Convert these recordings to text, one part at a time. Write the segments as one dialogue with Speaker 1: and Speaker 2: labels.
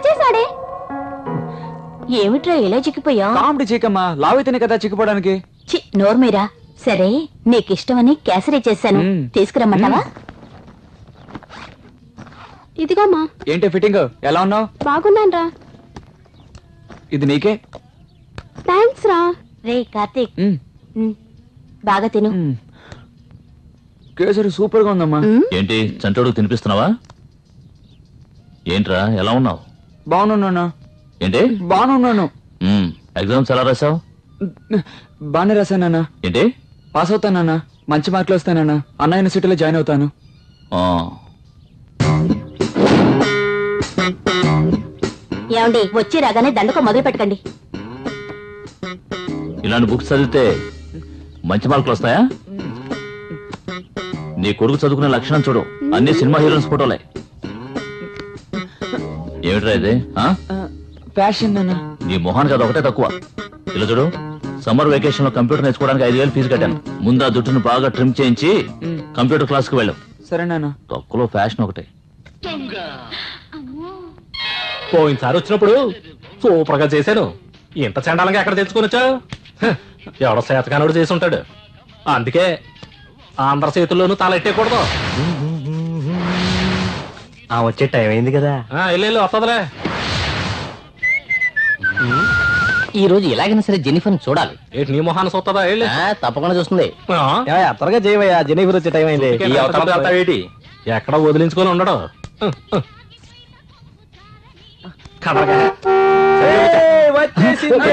Speaker 1: వచ్చేసాడే ఏమిట్రా ఇలా చిక్కిపోయా
Speaker 2: కామెడీ చీకమ్మా లావైతేనే కదా చిక్కిపోవడానికి
Speaker 1: చి నోర్మీరా సరే నీకిష్టమని కేసరి చేశాను
Speaker 2: మ్మ్.
Speaker 1: తీసుకురమ్మంటావా ఇదిగోమ్మా
Speaker 2: ఏంటి ఫిట్టింగ్ ఎలా ఉన్నావు
Speaker 1: బాగున్నాను
Speaker 2: ఇది నీకే
Speaker 1: థ్యాంక్స్ రా రే కార్తీక్
Speaker 2: మ్,
Speaker 1: మ్, బాగా తిను
Speaker 2: మ్. కేసరి సూపర్ గా ఉందమ్మా
Speaker 1: మ్,
Speaker 3: ఏంటి చంటోడు తినిపిస్తున్నావా ఏంట్రా ఎలా ఉన్నావు
Speaker 2: బాగున్నాను
Speaker 3: ఏంటి
Speaker 2: బాగున్నాను
Speaker 3: మ్మ్, ఎగ్జామ్స్ ఎలా రాసావు
Speaker 2: బాగానే రాశానన్నా
Speaker 3: ఏంటి
Speaker 2: పాస్ అవుతానన్నా మంచి మార్కులు వస్తానన్నా అన్న యూనివర్సిటీలో జాయిన్ అవుతాను
Speaker 3: ఆ,
Speaker 1: ఏమండి వచ్చి రాగానే దండకం మొదలు పెట్టకండి
Speaker 3: ఇలాంటి బుక్స్ చదివితే మంచి మార్కులు వస్తాయా నీ కొడుకు చదువుకునే లక్షణం చూడు అన్ని సినిమా హీరోయిన్స్ ఫోటోలే ఏమిట్రా ఇది ఆ?
Speaker 2: ఫ్యాషన్ అన్నా
Speaker 3: నీ మొహానికి అది ఒకటే తక్కువ ఇలా చూడు సమ్మర్ వెకేషన్ లో కంప్యూటర్ నేర్చుకోవడానికి ఐదు వేలు ఫీజు కట్టాను ముందు ఆ జుట్టును బాగా ట్రిమ్ చేయించి కంప్యూటర్ క్లాస్ కి వెళ్ళాం
Speaker 2: సరేనా
Speaker 3: తక్కువలో ఫ్యాషన్ ఒకటే
Speaker 4: పోయినసారి వచ్చినప్పుడు సూపర్ గా చేశాను ఇంత చండాలంగా ఎక్కడ తెచ్చుకొని వచ్చావు ఎవడో శాతకానుడు చేసి ఉంటాడు అందుకే ఆంధ్ర చేతుల్లోనూ తల ఎట్టేయకూడదు
Speaker 5: ఆ వచ్చే టైం అయింది కదా
Speaker 4: ఆ, వెళ్ళు వెళ్ళు, వస్తదిలే
Speaker 6: ఈ రోజు ఎలాగైనా సరే జెనిఫర్ చూడాలి
Speaker 4: ఏంటి నీ మొహాన్ని చూస్తుందా వెళ్ళి
Speaker 6: ఆ, తప్పకుండా చూస్తుంది
Speaker 4: ఆ,
Speaker 5: ఏమయ్య, త్వరగా చేయవయ్యా జెనీఫర్ వచ్చే టైం అయింది
Speaker 4: ఈ అవతల వెళ్తావేటి? ఎక్కడ వదిలించుకొని ఉండడు కదలగా.
Speaker 5: ఏయ్, వచ్చేసింది.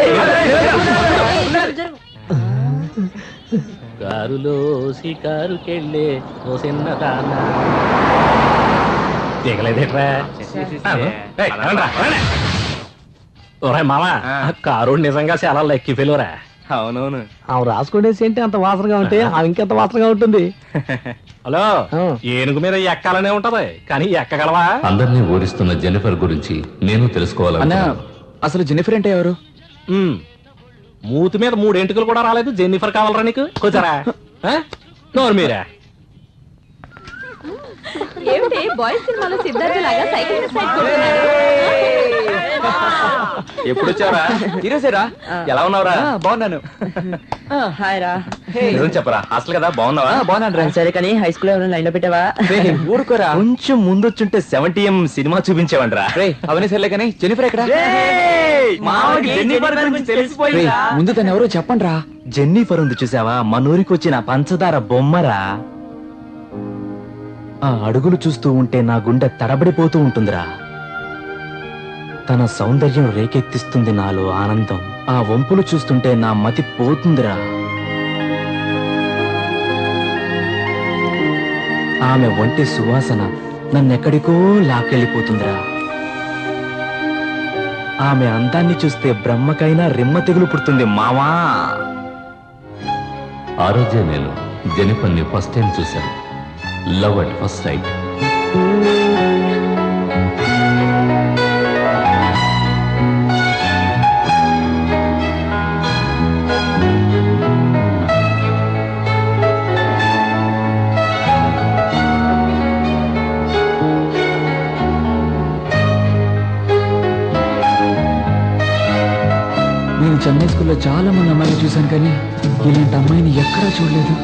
Speaker 4: కారులో షికారుకెళ్ళే ఓ చిన్నదాన దిగలేదేట్రా ఏయ్, రండ్రా, రండి. ఒరే మామ కారు నిజంగా చాలా లెక్కి పిలువరా
Speaker 5: అవునవును
Speaker 6: ఆమె రాసుకునేసి ఏంటి అంత వాసనగా ఉంటే ఆమె ఇంకెంత వాసనగా ఉంటుంది
Speaker 4: హలో
Speaker 6: ఆ.
Speaker 4: ఏనుగు మీద ఎక్కాలనే ఉంటది కానీ ఎక్కగలవా
Speaker 7: అందరినీ ఓడిస్తున్న జెనిఫర్ గురించి నేను
Speaker 2: అన్నా
Speaker 7: తెలుసుకోవాలనుకున్నాను
Speaker 2: అసలు జెనిఫర్ అంటే ఎవరు
Speaker 4: ఉమ్. మూతి మీద మూడు ఎంటుకలు కూడా రాలేదు జెన్నిఫర్ కావాలరా నీకు కూర్చోరా ఆ? నోరు మీరా
Speaker 1: ఏమిటి బాయ్స్ సినిమాలో సిద్ధార్థ లాగా సైకిల్ మీద సైడ్ కొడుతున్నాడు
Speaker 5: ఎప్పుడు వచ్చావరా
Speaker 2: ఈరోజేరా
Speaker 5: ఎలా ఉన్నావురా
Speaker 2: ఆ, బాగున్నాను
Speaker 8: హాయ్ రా
Speaker 5: నిజం చెప్పరా అసలు కదా బాగున్నావా
Speaker 2: ఆ, బాగున్నాను రా
Speaker 8: సరే కానీ హై స్కూల్ ఎవరైనా లైన్ లో పెట్టావా
Speaker 2: రేయ్, ఊరుకోరా
Speaker 5: కొంచెం ముందొచ్చుంటే సెవెంటీ ఎం సినిమా చూపించేవంటరా
Speaker 2: రే అవన్నీ సర్లే కానీ జెనిఫర్ ఎక్కడ
Speaker 5: మావాడికి జెన్నిఫర్ గురించి తెలిసిపోయిందా?
Speaker 2: రేయ్, ముందు తను ఎవరో చెప్పండి రా
Speaker 5: జెన్నిఫర్ ఉంది చూసావా మన ఊరికి వచ్చిన పంచదార బొమ్మరా ఆ అడుగులు చూస్తూ ఉంటే నా గుండె తడబడిపోతూ ఉంటుందిరా తన సౌందర్యం రేకెత్తిస్తుంది నాలో ఆనందం ఆ వంపులు చూస్తుంటే నా మతి పోతుందిరా ఆమె ఒంటి సువాసన నన్నెక్కడికో లాక్కెళ్ళిపోతుందిరా ఆమె అందాన్ని చూస్తే బ్రహ్మకైనా రిమ్మ తెగులు పుడుతుంది మావా
Speaker 7: ఆ రోజే నేను జెనిఫర్ ని ఫస్ట్ టైం చూశాను లవ్ అట్ ఫస్ట్ సైట్
Speaker 2: నేను చెన్నై స్కూల్లో చాలా మంది అమ్మాయిలు చూశాను కానీ ఇలాంటి అమ్మాయిని ఎక్కడా చూడలేదు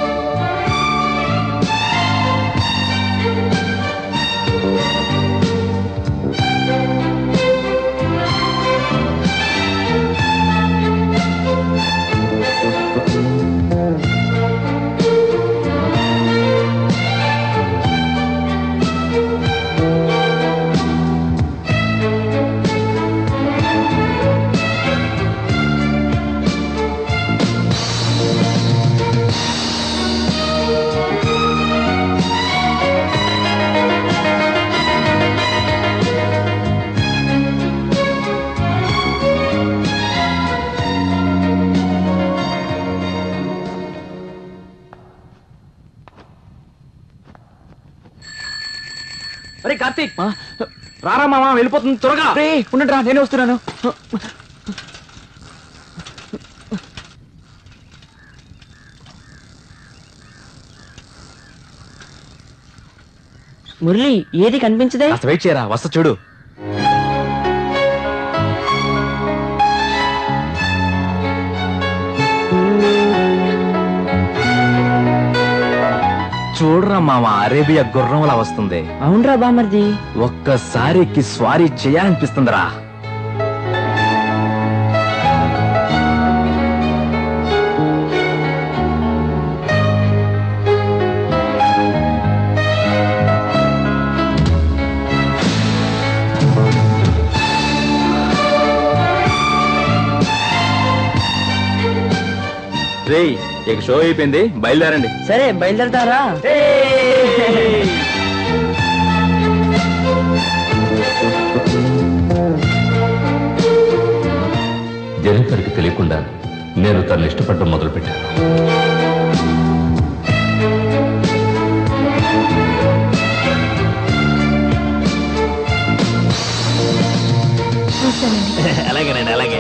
Speaker 5: అరే కార్తీక్ రారా మామ వెళ్ళిపోతుంది త్వరగా
Speaker 2: రే ఉండండి రా నేనే వస్తున్నాను
Speaker 8: మురళి ఏది కనిపించదే
Speaker 5: కాస్త వెయిట్ చేయరా వస్తా చూడు చూడరా మామ అరేబియా గుర్రంలా వస్తుంది
Speaker 8: అవునరా బామర్ది
Speaker 5: ఒక్కసారి ఎక్కి స్వారీ చేయాలనిపిస్తుందిరా రేయ్ ఇక షో అయిపోయింది బయలుదేరండి
Speaker 8: సరే బయలుదేరతారా
Speaker 7: జెనిఫర్కి తెలియకుండా నేను తను ఇష్టపడడం మొదలుపెట్టాను
Speaker 3: అలాగేనండి అలాగే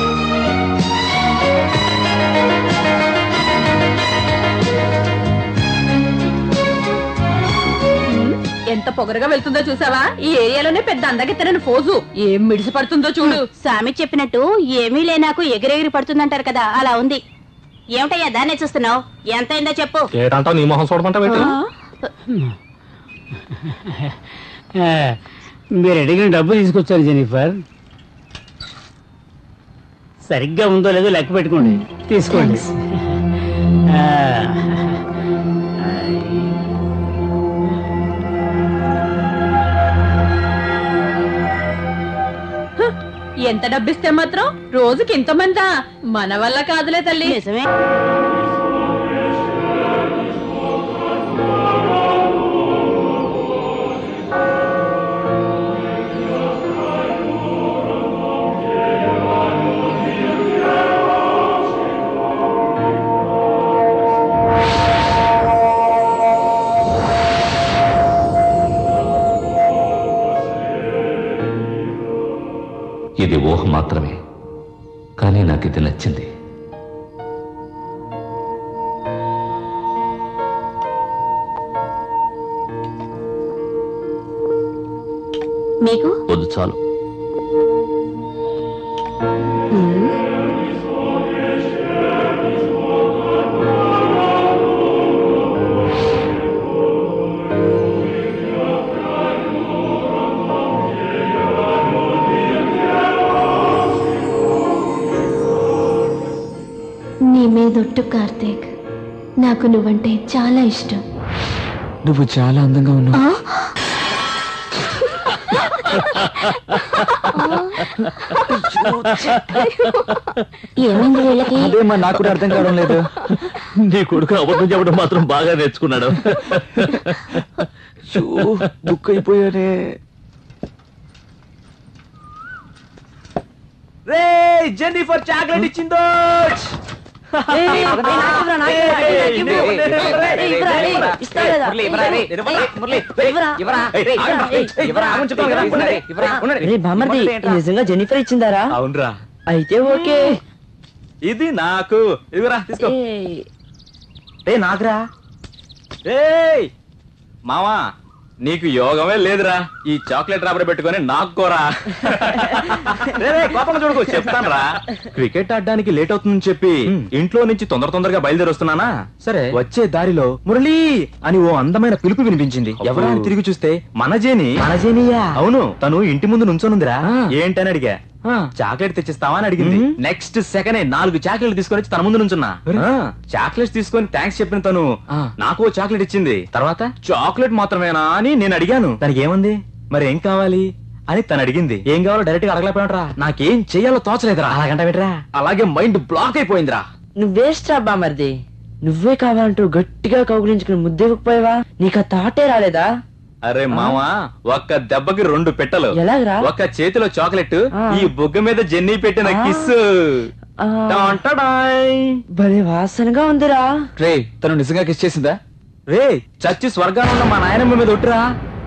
Speaker 9: ఎంత పొగరగా వెళ్తుందో చూసావా ఈ ఏరియాలోనే పెద్ద అందగెత్తనని ఫోజు ఏం మిడిసి పడుతుందో చూడు
Speaker 1: స్వామి చెప్పినట్టు ఏమీ లేనాకు ఎగిరెగిరి పడుతుందంటారు కదా అలా ఉంది ఏమిటయ్యా దాన్నే చూస్తున్నావు ఎంత అయిందో చెప్పు
Speaker 4: ఏటంటావు నీ మొహం చూడమంటావు ఏంటి?
Speaker 6: ఆ, మీరు అడిగిన డబ్బు తీసుకొచ్చాను జెనిఫర్ సరిగ్గా ఉందో లేదో లెక్క పెట్టుకోండి తీసుకోండి ఆ,
Speaker 9: ఎంత డబ్బిస్తే మాత్రం రోజుకి ఇంతమందా మన వల్ల కాదులే తల్లి
Speaker 1: నిజమే
Speaker 7: ఇది ఊహ మాత్రమే కానీ నాకు ఇది నచ్చింది
Speaker 1: మీకు
Speaker 3: వద్దు చాలు
Speaker 10: నీ మీదొట్టు కార్తీక్ నాకు నువ్వంటే చాలా ఇష్టం
Speaker 2: నువ్వు చాలా అందంగా ఉన్నావు
Speaker 1: ఏమైంది వీళ్ళకి
Speaker 2: అదే మా నాకు కూడా అర్థం కావడం లేదు
Speaker 3: నీ కొడుకు అబద్ధం చెప్పడం మాత్రం బాగా నేర్చుకున్నాడు
Speaker 2: షూ, బుక్ అయిపోయానే
Speaker 5: రే జెన్నిఫర్ చాక్లెట్ ఇచ్చిందో
Speaker 8: రే బామర్ది ఇది నిజంగా జెనిఫర్ ఇచ్చిందారా
Speaker 5: అవునరా
Speaker 8: అయితే ఓకే
Speaker 5: ఇది నాకు ఇదిగోరా తీసుకో
Speaker 8: ఏయ్,
Speaker 5: రే నాకురా ఏయ్ మావా నీకు యోగమే లేదురా ఈ చాక్లెట్ రాబడి పెట్టుకొని నాక్కోరా రే, రే, కోపంగా చూడకు చెప్తానురా క్రికెట్ ఆడడానికి లేట్ అవుతుందని చెప్పి ఇంట్లో నుంచి తొందర తొందరగా బయలుదేరి వస్తున్నానా సరే వచ్చే దారిలో మురళీ అని ఓ అందమైన పిలుపు వినిపించింది ఎవరా అని తిరిగి చూస్తే మనజేని
Speaker 8: మనజేనియా
Speaker 5: అవును తను ఇంటి ముందు నుంచోనుందిరా
Speaker 2: ఆ.
Speaker 5: ఏంటని అడిగా
Speaker 2: ఆ.
Speaker 5: చాక్లెట్ తెచ్చిస్తావా అని అడిగింది
Speaker 2: మ్మ్.
Speaker 5: నెక్స్ట్ సెకండ్ నాలుగు చాక్లెట్ తీసుకొని వచ్చి తన ముందు నుంచున్నా ఆ, చాక్లెట్స్ తీసుకొని థ్యాంక్స్ చెప్పిన తను
Speaker 2: ఆ.
Speaker 5: నాకు ఓ చాక్లెట్ ఇచ్చింది తర్వాత చాక్లెట్ మాత్రమేనా అని నేను అడిగాను తనకి ఏముంది మరి ఏం కావాలి అని తను అడిగింది ఏం కావాలో డైరెక్ట్ గా అడగలేకపోయాడ్రా నాకేం చెయ్యాలో తోచలేదురా అలాగంట పెట్టరా అలాగే మైండ్ బ్లాక్ అయిపోయిందిరా
Speaker 8: నువ్వేస్ట్ రా బామర్ది నువ్వే కావాలంటూ గట్టిగా కౌగులించుకుని ముద్దెవకపోయావా నీకు ఆ తాటే రాలేదా
Speaker 5: అరే మావా ఒక్క దెబ్బకి రెండు పెట్టలు
Speaker 8: ఎలాగరా
Speaker 5: ఒక్క చేతిలో చాక్లెట్
Speaker 8: ఆ.
Speaker 5: ఈ బుగ్గ మీద జెన్నీ పెట్టిన
Speaker 8: ఆ.
Speaker 5: కిస్
Speaker 8: ఆ,
Speaker 5: టాంటాడాయ్.
Speaker 8: భలే వాసనగా ఉందిరా
Speaker 2: రే తను నిజంగా కిస్ చేసిందా
Speaker 5: రే చచ్చి స్వర్గాన్ని ఉన్న మా నాయనమ్మ మీద ఒట్టురా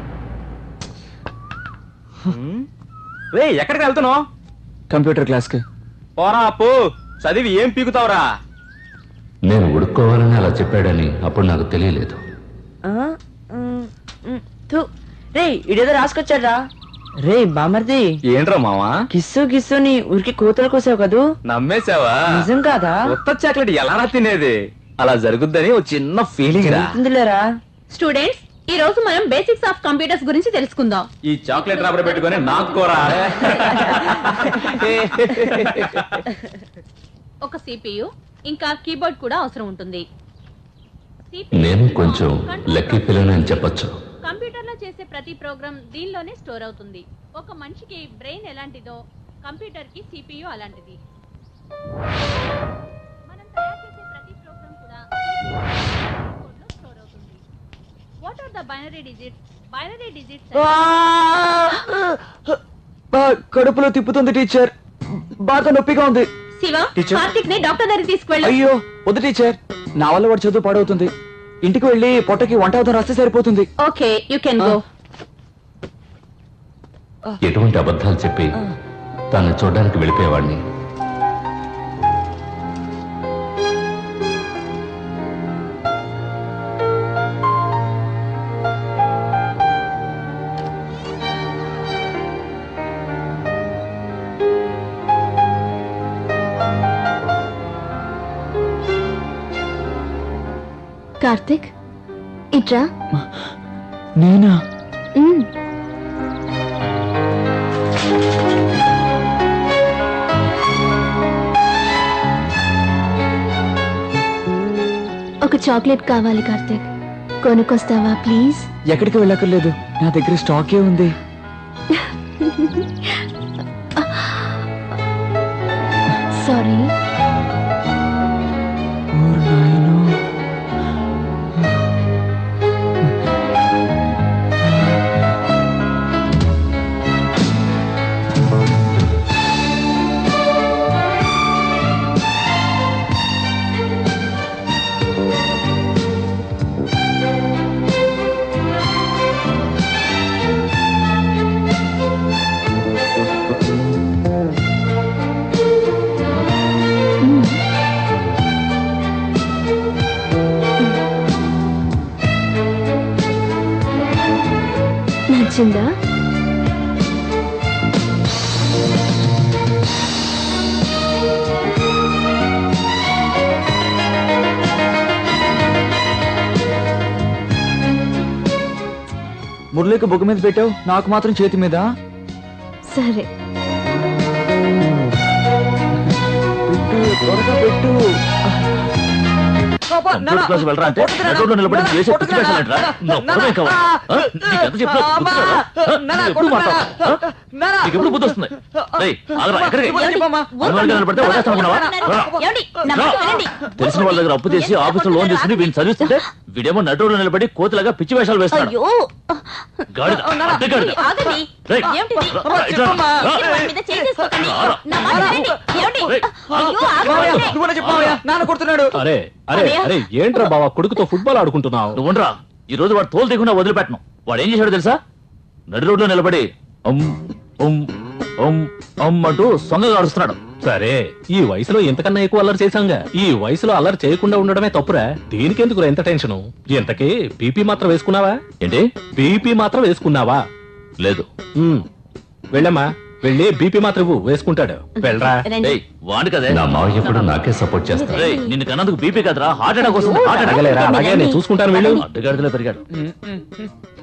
Speaker 5: హ్మ్? రే ఎక్కడికి వెళ్తున్నావు
Speaker 2: కంప్యూటర్ క్లాస్ కి
Speaker 5: పోరా అప్పు చదివి ఏం పీకుతావురా
Speaker 7: నేను ఉడుక్కోవాలని అలా చెప్పాడని అప్పుడు నాకు తెలియలేదు
Speaker 8: ఆ, ఉమ్, ఉమ్, థు. రే ఇడేదో రాసుకొచ్చాడ్రా రే బామర్ది
Speaker 5: ఏంట్రా మావా
Speaker 8: కిస్సు గిస్సుని ఊరికి కూతురు కోసావు కదూ
Speaker 5: నమ్మేశావా
Speaker 8: నిజం కాదా
Speaker 5: కొత్త చాక్లెట్ ఎలా తినేది అలా జరుగుద్దని ఓ చిన్న ఫీలింగ్ రా
Speaker 8: జరుగుతుందిలేరా
Speaker 9: స్టూడెంట్స్ ఈ రోజు మనం బేసిక్స్ ఆఫ్ కంప్యూటర్స్ గురించి తెలుసుకుందాం
Speaker 5: ఈ చాక్లెట్ రబ్బర్ పెట్టుకొని నాకు కోరా
Speaker 9: ఒక సిపియు ఇంకా కీబోర్డ్ కూడా అవసరం ఉంటుంది
Speaker 7: నేను కొంచెం లక్కీ పిల్లని అని చెప్పొచ్చు
Speaker 9: కంప్యూటర్ లో చేసే ప్రతి ప్రోగ్రామ్ దీనిలోనే స్టోర్ అవుతుంది ఒక మనిషికి బ్రెయిన్ ఎలాంటిదో కంప్యూటర్ కి సిపియు అలాంటిది మనం తయారు చేసే ప్రతి ప్రోగ్రామ్ కూడా CPU లో స్టోర్ అవుతుంది what are the binary digits binary digits
Speaker 2: కడుపులో తిప్పుతుంది టీచర్ బాగా నొప్పిగా ఉంది
Speaker 9: శివ
Speaker 2: టీచర్.
Speaker 9: కార్తిక్ ని డాక్టర్ దగ్గరికి తీసుకువెళ్ళు
Speaker 2: అయ్యో వద్దు టీచర్ నా వల్ల వాడు చదువు పాడవుతుంది ఇంటికి వెళ్ళి పొట్టకి వంట అవుతాం రాస్తే సరిపోతుంది
Speaker 9: ఓకే యూ కెన్ గో
Speaker 7: ఎటువంటి అబద్ధాలు చెప్పి తను చూడడానికి వెళ్ళిపోయేవాడిని
Speaker 10: కార్తిక్ ఇట్రా
Speaker 2: నేనా
Speaker 10: మ్. ఒక చాక్లెట్ కావాలి కార్తిక్ కొనుక్కొస్తావా ప్లీజ్
Speaker 2: ఎక్కడికి వెళ్ళక్కర్లేదు నా దగ్గర స్టాకే ఉంది
Speaker 10: సారీ
Speaker 2: ఓర్ నాయనో.
Speaker 10: నచ్చిందా
Speaker 2: మురళికి బొగ్గు మీద పెట్టావు నాకు మాత్రం చేతి మీద
Speaker 10: సరే
Speaker 2: పెట్టు త్వరగా పెట్టు
Speaker 3: కంప్యూటర్ క్లాస్ వెళ్ళరా అంటే రోడ్లో నిలబడి చేసే పిచ్చి వేషాలు ఏంట్రా? నువ్వు ఒక్కడే కావాలి. ఆ? నీకెంత చెప్పినా గుర్తురాదా? ఆ? నువ్వు ఎప్పుడు మాట్లాడతావు? ఆ? నీకు ఎప్పుడు బుద్ధి వస్తుంది రేయ్, ఆగరా, ఎక్కడికి? అనుమానంగా నిలబడితే వదిలేస్తాను అనుకున్నావా? రా.
Speaker 1: ఏమండి? నా మాట వినండి.
Speaker 3: తెలిసిన వాళ్ళ దగ్గర అప్పు చేసి ఆఫీసులో లోన్ తీసుకుని వీడిని చదివిస్తుంటే వీడేమో నటువులో నిలబడి కోతిలాగా పిచ్చి వేషాలు వేస్తాడు
Speaker 1: అయ్యో
Speaker 3: గాడిద అడ్డ గాడిద
Speaker 1: ఆగండి
Speaker 3: రేయ్,
Speaker 1: ఏమిటిది?
Speaker 3: రా, రా, ఇట్లా రా.
Speaker 1: మీరు వాడి మీద చేసేసుకోకండి. నా మాట వినండి. ఏమండి?
Speaker 3: రేయ్,
Speaker 1: అయ్యో, ఆగండి.
Speaker 2: నువ్వు చెప్పావయ్యా నాన్న కొడుతున్నాడు
Speaker 4: అరే అరే
Speaker 1: అన్నయ్య.
Speaker 4: అరే ఏంట్రా బావా కొడుకుతో ఫుట్బాల్ ఆడుకుంటున్నావు
Speaker 3: నువ్వు ఉండరా ఈ రోజు వాడు తోలు తీయకుండా వదిలిపెట్టను వాడు ఏం చేశాడో తెలుసా నడి రోడ్లో నిలబడి అమ్ అమ్ అమ్ అమ్ అంటూ సొంగగా అడుస్తున్నాడు
Speaker 4: సరే ఈ వయసులో ఎంతకన్నా ఎక్కువ అల్లరి చేశాంగా ఈ వయసులో అల్లరి చేయకుండా ఉండడమే తప్పురా దీనికెందుకు ఎంత టెన్షన్ ఇంతకీ బీపీ మాత్రం వేసుకున్నావా
Speaker 3: ఏంటి
Speaker 4: బీపీ మాత్రం వేసుకున్నావా
Speaker 3: లేదు
Speaker 4: ఉమ్, వెళ్ళమ్మా వెళ్ళి బీపీ మాత్రం ఇవ్వు, వేసుకుంటాడు వెళ్ళరా
Speaker 1: రండి.
Speaker 3: ఏయ్ వాడి కదే
Speaker 7: నా మావయ్య కూడా నాకే సపోర్ట్ చేస్తాడు
Speaker 3: రేయ్ నిన్ను కన్నందుకు బీపీ కదరా హార్ట్ అటాక్ వస్తుంది హార్ట్ అటాక్
Speaker 4: అడగలేరా అలాగే నేను చూసుకుంటాను వెళ్ళు
Speaker 3: అడ్డగాడిదలో పెరిగాడు